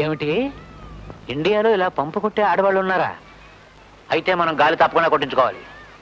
ఏమిటి ఇండియాలో ఇలా పంపు కొట్టే ఆడవాళ్ళు ఉన్నారా అయితే మనం గాలి తప్పకుండా కొట్టించుకోవాలి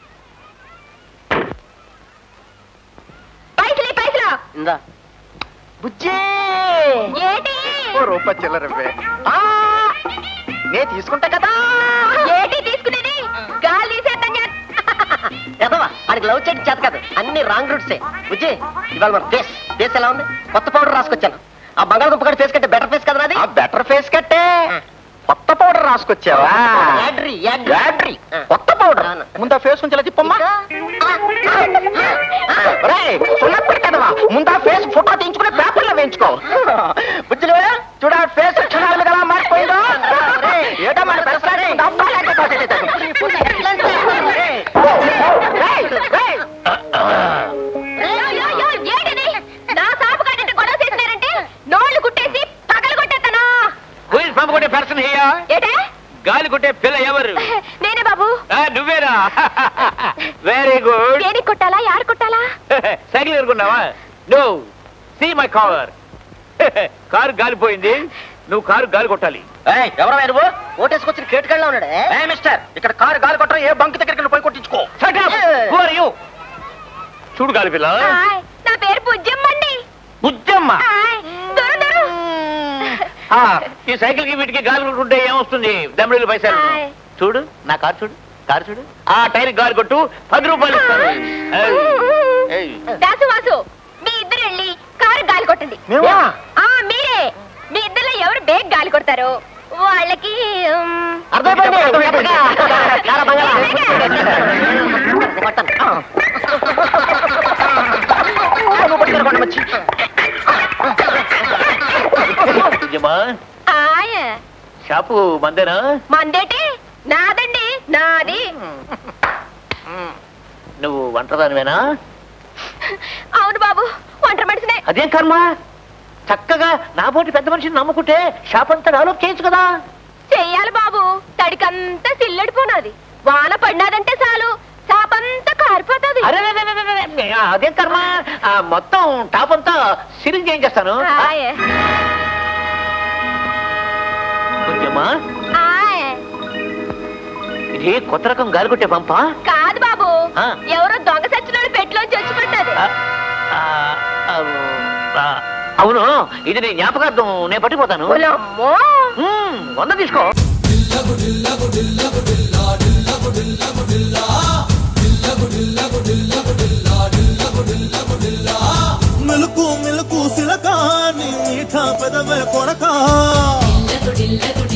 పైసలు పైసలు ఇందా బుజ్జే ఏటి ఓ రూపాయి చిల్లరవ్వే ఆ, నే తీసుకుంటా కదా ఏటి తీసుకునేది గాలి తీసేద్దాం ఎదవా ఆడికి లవ్ చేయడం చేత కాదు అన్ని రాంగ్ రూట్సే బుజ్జి ఇవాళ మన ఫేస్ ఫేస్ ఎలా ఉంది కొత్త పౌడర్ రాసుకొచ్చాను ఆ బంగాళదుంప కట్టి ఫేస్ కట్టే బెటర్ ఫేస్ కదా అది బెటర్ ఫేస్ కట్టే కొత్త పౌడర్ రాసుకొచ్చావా యాడ్రీ యాడ్రీ కొత్త పౌడర్ ముందా ఫేస్ కొంచెం తిప్పమ్మా ఒరేయ్, సున్నప్పుడు కదవా ముందా ఫేస్ ఫోటో తీయించుకుని పేపర్లో వేయించుకో బుజ్జిలు చూడ ఫేస్ క్షణాలు ఎలా మారిపోయిందో ఏదో మన పెరసాడే డబ్బాలంటే ఏటిది నా సాపు కట్టిన గొడవ చేసినారంటే నోళ్ళు కుట్టేసి పగలు కొట్టేస్తాను Who is పంపు కొట్టే పర్సన్ హియా ఏటే గాలి కొట్టే పిల్ల ఎవరు నేనే బాబు ఆ, నువ్వేనా వెరీ గుడ్ దేనికి కొట్టాలా యారు కొట్టాలా సైకిల్ ఎదుర్కొన్నావా no see my car car గాలిపోయింది నువ్వు కారు గాలి కొట్టాలి ఎవరో నువ్వు ఓటేసుకొచ్చిన కేటుకల్లా ఉన్నాడు ఏ మిస్టర్ ఇక్కడ కారు గాలి కొట్టడం ఏ బంక్ దగ్గరికి పోయి కొట్టించుకో Shut up! Who are you? చూడు గాలి పిల్ల ఆయ్, నా పేరు పుజ్జమ్మండి బుజ్జమ్మ ఆయ్, దూరం దూరం ఆ, ఈ సైకిల్ కి వీటికి గాలి కొట్టుకుంటే ఏమొస్తుంది దమ్మిడిలు పైసలు ఆయ్. చూడు నా కారు చూడు కారు చూడు ఆ టైర్ గాలి కొట్టు పది రూపాయలు ఇస్తాను ఏయ్, ఏయ్. దాసు వాసు మీ ఇద్దరు వెళ్ళి కారు గాలి కొట్టండి మేమా? ఆ మీరే మీ ఇద్దరిలో ఎవరు బేగ్ గాలి కొడతారు వాళ్ళకి ఉమ్, అర్థమైపోయింది అర్థమైపోయింది. కారా బంగాళా. కొట్టండి. నువ్వు పట్టుకురా కొండ మచ్చి. బుజ్జమ్మా ఆయ్, షాపు మందేనా మందేటి నాదండి నాది నువ్వు వంటదానివేనా అవును బాబు ఒంటరి మనిషినే అదేం కర్మ చక్కగా నా పోటీ పెద్ద మనిషిని నమ్ముకుంటే షాప్ అంతా డెవలప్ చేయొచ్చు కదా చెయ్యాలి బాబు తడికంతా సిల్లడిపోనాది వాన పడినాదంటే చాలు చాపంతా కారిపోతుంది అరే రే, రే, రే, రే, రే, అదేం కర్మ ఆ, మొత్తం టాప్ అంతా సిరింగ్ చేయించేస్తాను ఆయ్, బుజ్జమ్మా ఆయ్. ఇది కొత్త రకం గాలి కొట్టే పంపా కాదు బాబు ఆ. ఎవరో దొంగ సచ్చినోడు పెట్టులోంచి వచ్చి పడ్డది ఆ, ఆ, అవు, ఆ, అవును ఇది నీ జ్ఞాపకార్థం నేను పట్టిపోతాను ఓలమ్మో. మ్మ్, వంద తీసుకో మెలకు మెలకు సిలక నీ మీఠా పెదవే కొరక ಡಿಲ್ಲಗು ಡಿಲ್ಲಗು